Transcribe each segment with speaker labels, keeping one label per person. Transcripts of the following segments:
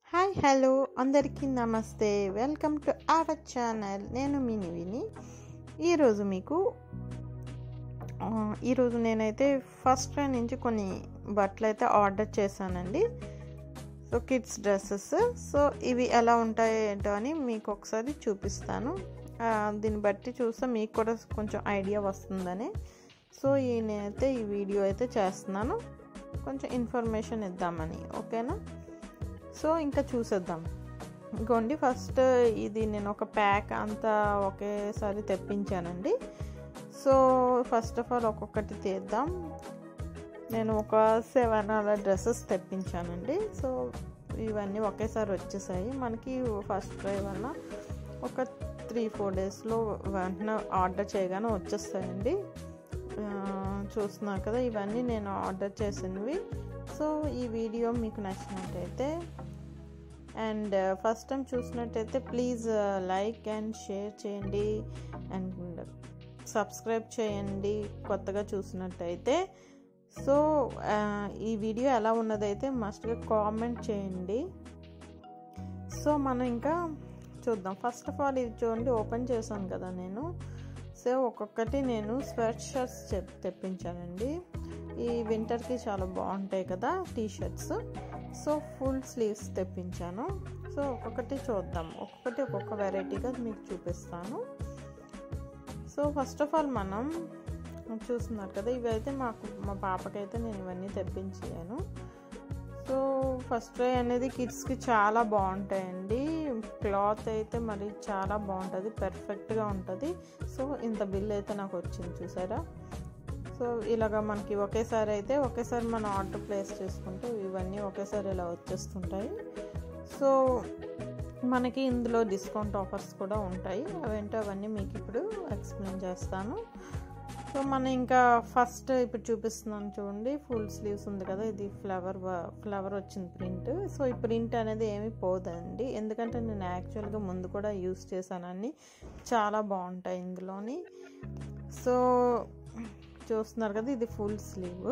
Speaker 1: hi hello అందరికీ నమస్తే welcome to our channel నేను మీ నివిని ఈరోజు మీకు ఆ, ఈరోజు నేనైతే ఫస్ట్ ట్రై నుంచి కొన్ని బట్టలు అయితే ఆర్డర్ చేశానండి సో కిడ్స్ డ్రెస్సెస్ సో ఇవి ఎలా ఉంటాయో ఏంటో అని మీకు ఒకసారి చూపిస్తాను ఆ, దీన్ని బట్టి చూస్తే మీకు కూడా కొంచెం ఐడియా వస్తుందని సో ఈ నేనైతే ఈ వీడియో అయితే చేస్తున్నాను కొంచెం ఇన్ఫర్మేషన్ ఇద్దామని ఓకేనా సో ఇంకా చూసేద్దాం ఇంకోండి ఫస్ట్ ఇది నేను ఒక ప్యాక్ అంతా ఒకేసారి తెప్పించానండి సో ఫస్ట్ ఆఫ్ ఆల్ ఒక్కొక్కటి తీద్దాం నేను ఒక సెవెన్ అలా డ్రెస్సెస్ తెప్పించానండి సో ఇవన్నీ ఒకేసారి వచ్చేసాయి మనకి ఫస్ట్ ట్రై వల్ల ఒక త్రీ ఫోర్ డేస్లో వెంటనే ఆర్డర్ చేయగానే వచ్చేస్తాయండి ఆ, చూస్తున్నారు కదా ఇవన్నీ నేను ఆర్డర్ చేసినవి సో ఈ వీడియో మీకు నచ్చినట్టయితే అండ్ ఫస్ట్ టైం చూసినట్టయితే ప్లీజ్ లైక్ అండ్ షేర్ చేయండి అండ్ సబ్స్క్రైబ్ చేయండి కొత్తగా చూసినట్టయితే సో ఈ వీడియో ఎలా ఉన్నదైతే మస్ట్గా కామెంట్ చేయండి సో మనం ఇంకా చూద్దాం ఫస్ట్ ఆఫ్ ఆల్ ఇది చూడండి ఓపెన్ చేశాను కదా నేను సో ఒక్కొక్కటి నేను స్వెట్ షర్ట్స్ చెప్ తెప్పించానండి ఈ వింటర్కి చాలా బాగుంటాయి కదా T shirts so full sleeves తెప్పించాను సో ఒక్కొక్కటి చూద్దాం ఒక్కొక్కటి ఒక్కొక్క వెరైటీగా మీకు చూపిస్తాను సో ఫస్ట్ ఆఫ్ ఆల్ మనం చూస్తున్నారు కదా ఇవైతే మాకు మా పాపకైతే నేను ఇవన్నీ తెప్పించాను సో ఫస్ట్ ట్రై అనేది కిడ్స్కి చాలా బాగుంటాయండి క్లాత్ అయితే మరి చాలా బాగుంటుంది పర్ఫెక్ట్గా ఉంటుంది సో ఇంత బిల్ అయితే నాకు వచ్చింది చూసారా సో ఇలాగ మనకి ఒకేసారి అయితే ఒకేసారి మనం ఆర్డర్ ప్లేస్ చేసుకుంటే ఇవన్నీ ఒకేసారి ఇలా వచ్చేస్తుంటాయి సో మనకి ఇందులో డిస్కౌంట్ ఆఫర్స్ కూడా ఉంటాయి అవేంటో అవన్నీ మీకు ఇప్పుడు ఎక్స్ప్లెయిన్ చేస్తాను సో మనం ఇంకా ఫస్ట్ ఇప్పుడు చూపిస్తున్నాను చూడండి ఫుల్ స్లీవ్స్ ఉంది కదా ఇది ఫ్లవర్ ఫ్లవర్ వచ్చింది ప్రింట్ సో ఈ ప్రింట్ అనేది ఏమీ పోదండి ఎందుకంటే నేను యాక్చువల్గా ముందు కూడా యూస్ చేశానని చాలా బాగుంటాయి ఇందులోని సో చూస్తున్నారు కదా ఇది ఫుల్ స్లీవ్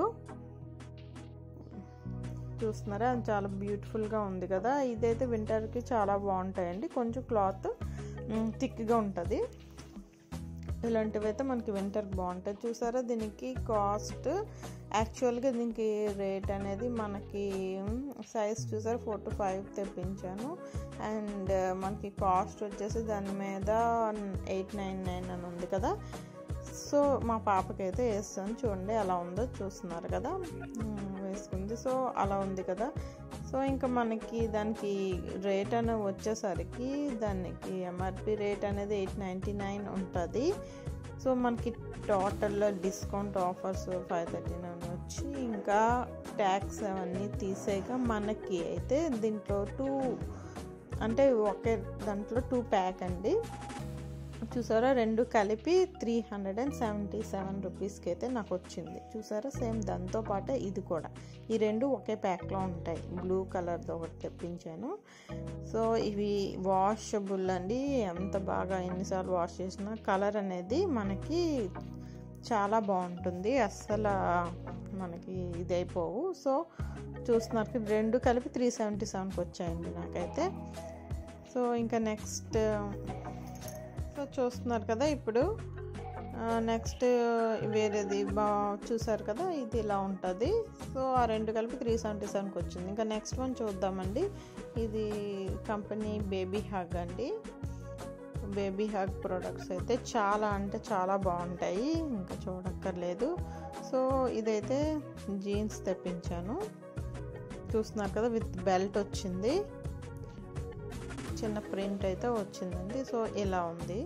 Speaker 1: చూస్తున్నారా అది చాలా బ్యూటిఫుల్గా ఉంది కదా ఇదైతే వింటర్కి చాలా బాగుంటాయండి కొంచెం క్లాత్ థిక్గా ఉంటుంది ఇలాంటివి అయితే మనకి వింటర్ బాగుంటాయి చూసారా దీనికి కాస్ట్ యాక్చువల్గా దీనికి రేట్ అనేది మనకి సైజ్ చూసారా ఫోర్ టు ఫైవ్ తెప్పించాను అండ్ మనకి కాస్ట్ వచ్చేసి దాని మీద ఎయిట్ నైన్ నైన్ అని ఉంది కదా సో మా పాపకైతే వేస్తాను చూడండి అలా ఉందో చూస్తున్నారు కదా వేసుకుంది సో అలా ఉంది కదా సో ఇంకా మనకి దానికి రేట్ అనేది వచ్చేసరికి దానికి ఎంఆర్పి రేట్ అనేది ఎయిట్ నైంటీ నైన్ ఉంటుంది సో మనకి టోటల్లో discount offers five thirty nine వచ్చి ఇంకా ట్యాక్స్ అవన్నీ తీసేయక మనకి అయితే దీంట్లో టూ అంటే ఒకే దాంట్లో టూ ప్యాక్ అండి చూసారా రెండు కలిపి three hundred and seventy seven రూపీస్కి అయితే నాకు వచ్చింది చూసారా సేమ్ దాంతో పాటు ఇది కూడా ఈ రెండు ఒకే ప్యాక్లో ఉంటాయి బ్లూ కలర్ది ఒకటి తెప్పించాను సో ఇవి వాషబుల్ అండి ఎంత బాగా ఎన్నిసార్లు వాష్ చేసినా కలర్ అనేది మనకి చాలా బాగుంటుంది అస్సలు మనకి ఇది అయిపోవు సో చూస్తున్నారు రెండు కలిపి త్రీ సెవెంటీ సెవెన్కి వచ్చాయండి నాకైతే సో ఇంకా నెక్స్ట్ సో చూస్తున్నారు కదా ఇప్పుడు నెక్స్ట్ వేరేది బా చూసారు కదా ఇది ఇలా ఉంటుంది సో ఆ రెండు కలిపి త్రీ సెవెంటీ సెవెన్కి వచ్చింది ఇంకా నెక్స్ట్ వన్ చూద్దామండి ఇది కంపెనీ బేబీ హగ్ అండి బేబీ హగ్ ప్రొడక్ట్స్ అయితే చాలా అంటే చాలా బాగుంటాయి ఇంకా చూడక్కర్లేదు సో ఇదైతే జీన్స్ తెప్పించాను చూస్తున్నారు కదా విత్ బెల్ట్ వచ్చింది చిన్న ప్రింట్ అయితే వచ్చిందండి సో ఇలా ఉంది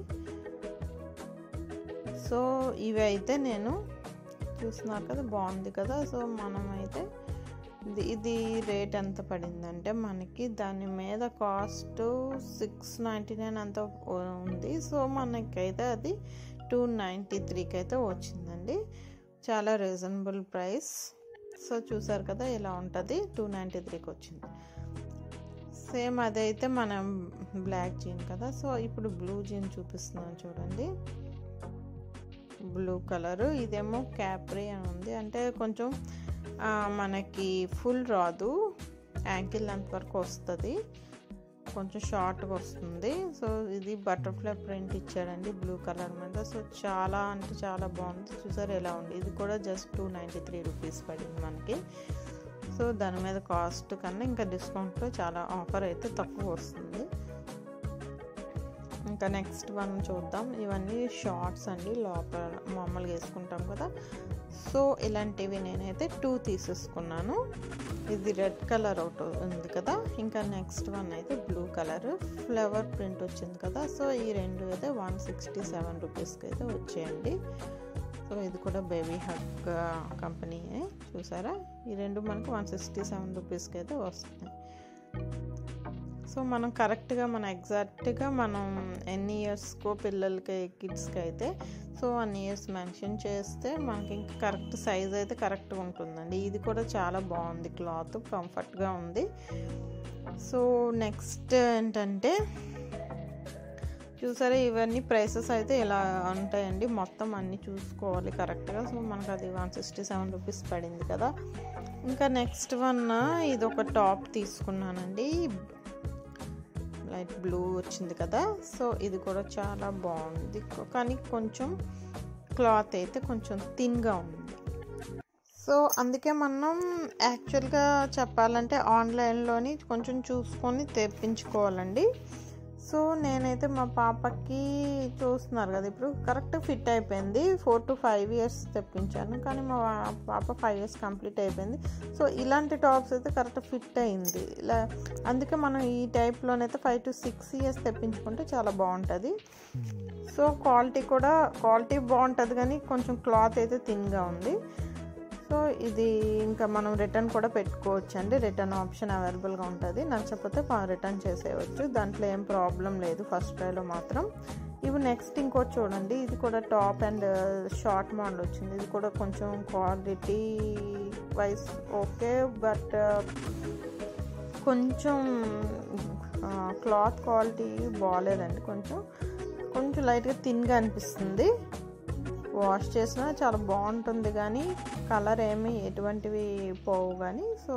Speaker 1: సో ఇవి అయితే నేను చూస్తున్నారు కదా బాగుంది కదా సో మనమైతే ఇది ఇది రేట్ ఎంత పడిందంటే మనకి దాని మీద కాస్ట్ సిక్స్ నైంటీ నైన్ అంత ఉంది సో మనకైతే అది టూ నైంటీ త్రీకి అయితే వచ్చిందండి చాలా రీజనబుల్ ప్రైస్ సో చూసారు కదా ఇలా ఉంటుంది టూ నైంటీ త్రీకి వచ్చింది సేమ్ అదైతే మనం బ్లాక్ జీన్ కదా సో ఇప్పుడు బ్లూ జీన్ చూపిస్తున్నాను చూడండి బ్లూ కలరు ఇదేమో క్యాప్రీ అని ఉంది అంటే కొంచెం మనకి ఫుల్ రాదు యాంకిల్ లెంత్ వరకు వస్తుంది కొంచెం షార్ట్గా వస్తుంది సో ఇది బటర్ఫ్లై ప్రింట్ ఇచ్చాడండి బ్లూ కలర్ మీద సో చాలా అంటే చాలా బాగుంది చూసారు ఎలా ఉంది ఇది కూడా just two ninety three rupees పడింది మనకి సో దాని మీద కాస్ట్ కన్నా ఇంకా డిస్కౌంట్లో చాలా ఆఫర్ అయితే తక్కువ వస్తుంది ఇంకా నెక్స్ట్ వన్ చూద్దాం ఇవన్నీ షార్ట్స్ అండి లోపల మామూలుగా వేసుకుంటాం కదా సో ఇలాంటివి నేనైతే టూ తీసేసుకున్నాను ఇది రెడ్ కలర్ ఒకటి ఉంది కదా ఇంకా నెక్స్ట్ వన్ అయితే బ్లూ కలర్ ఫ్లవర్ ప్రింట్ వచ్చింది కదా సో ఈ రెండు అయితే వన్ సిక్స్టీ సెవెన్ రూపీస్కి అయితే వచ్చేయండి సో ఇది కూడా బేబీ హక్ కంపెనీయే చూసారా ఈ రెండు మనకు వన్ సిక్స్టీ సెవెన్ రూపీస్కి అయితే వస్తున్నాయి సో మనం కరెక్ట్గా మన ఎగ్జాక్ట్గా మనం ఎన్ని ఇయర్స్కో పిల్లలకి కిడ్స్కి అయితే సో వన్ ఇయర్స్ మెన్షన్ చేస్తే మనకి ఇంకా కరెక్ట్ సైజ్ అయితే కరెక్ట్గా ఉంటుందండి ఇది కూడా చాలా బాగుంది క్లాత్ కంఫర్ట్గా ఉంది సో నెక్స్ట్ ఏంటంటే చూసారా ఇవన్నీ ప్రైసెస్ అయితే ఇలా ఉంటాయండి మొత్తం అన్నీ చూసుకోవాలి కరెక్ట్గా సో మనకు అది వన్ సిక్స్టీ సెవెన్ రూపీస్ పడింది కదా ఇంకా నెక్స్ట్ వన్ ఇది ఒక టాప్ తీసుకున్నానండి లైట్ బ్లూ వచ్చింది కదా సో ఇది కూడా చాలా బాగుంది కానీ కొంచెం క్లాత్ అయితే కొంచెం థిన్గా ఉంది సో అందుకే మనం యాక్చువల్గా చెప్పాలంటే ఆన్లైన్లోని కొంచెం చూసుకొని తెప్పించుకోవాలండి సో నేనైతే మా పాపకి చూస్తున్నారు కదా ఇప్పుడు కరెక్ట్ ఫిట్ అయిపోయింది ఫోర్ టు ఫైవ్ ఇయర్స్ తెప్పించాను కానీ మా పాప ఫైవ్ ఇయర్స్ కంప్లీట్ అయిపోయింది సో ఇలాంటి టాప్స్ అయితే కరెక్ట్ ఫిట్ అయింది ఇలా అందుకే మనం ఈ టైప్లోనైతే ఫైవ్ టు సిక్స్ ఇయర్స్ తెప్పించుకుంటే చాలా బాగుంటుంది సో క్వాలిటీ కూడా క్వాలిటీ బాగుంటుంది కానీ కొంచెం క్లాత్ అయితే థిన్గా ఉంది సో ఇది ఇంకా మనం రిటర్న్ కూడా పెట్టుకోవచ్చు అండి రిటర్న్ ఆప్షన్ అవైలబుల్గా ఉంటుంది నచ్చకపోతే రిటర్న్ చేసేయవచ్చు దాంట్లో ఏం ప్రాబ్లం లేదు ఫస్ట్ ట్రైలో మాత్రం ఇవి నెక్స్ట్ ఇంకోటి చూడండి ఇది కూడా టాప్ అండ్ షార్ట్ మోడల్ వచ్చింది ఇది కూడా కొంచెం క్వాలిటీ వైజ్ ఓకే బట్ కొంచెం క్లాత్ క్వాలిటీ బాగాలేదండి కొంచెం కొంచెం లైట్గా థిన్గా అనిపిస్తుంది వాష్ చేసినా చాలా బాగుంటుంది కానీ కలర్ ఏమి ఎటువంటివి పోవు కానీ సో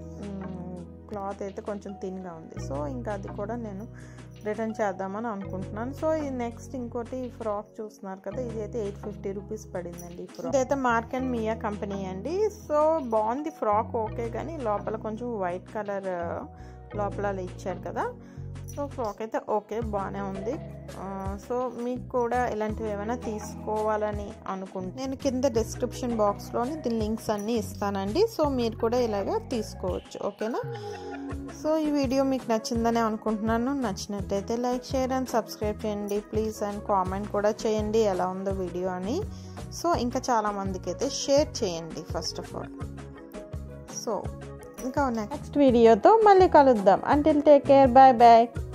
Speaker 1: క్లాత్ అయితే కొంచెం థిన్గా ఉంది సో ఇంకా అది కూడా నేను రిటర్న్ చేద్దామని అనుకుంటున్నాను సో ఈ నెక్స్ట్ ఇంకోటి ఈ ఫ్రాక్ చూస్తున్నారు కదా ఇది అయితే ఎయిట్ ఫిఫ్టీ రూపీస్ పడిందండి ఈ ఫ్రాక్ ఇదైతే మార్క్ అండ్ మియా కంపెనీ అండి సో బాగుంది ఫ్రాక్ ఓకే కానీ లోపల కొంచెం వైట్ కలర్ లోపల ఇచ్చారు కదా సో ఫ్రాక్ అయితే ఓకే బాగానే ఉంది సో మీకు కూడా ఇలాంటివి ఏమైనా తీసుకోవాలని అనుకుంటే నేను కింద డిస్క్రిప్షన్ బాక్స్లోని దీని లింక్స్ అన్నీ ఇస్తానండి సో మీరు కూడా ఇలాగ తీసుకోవచ్చు ఓకేనా సో ఈ వీడియో మీకు నచ్చిందని అనుకుంటున్నాను నచ్చినట్టయితే లైక్ షేర్ అండ్ సబ్స్క్రైబ్ చేయండి ప్లీజ్ అండ్ కామెంట్ కూడా చేయండి ఎలా ఉందో వీడియో అని సో ఇంకా చాలామందికి అయితే షేర్ చేయండి ఫస్ట్ ఆఫ్ ఆల్ సో ఇంకా నెక్స్ట్ వీడియోతో మళ్ళీ కలుద్దాం until take care bye bye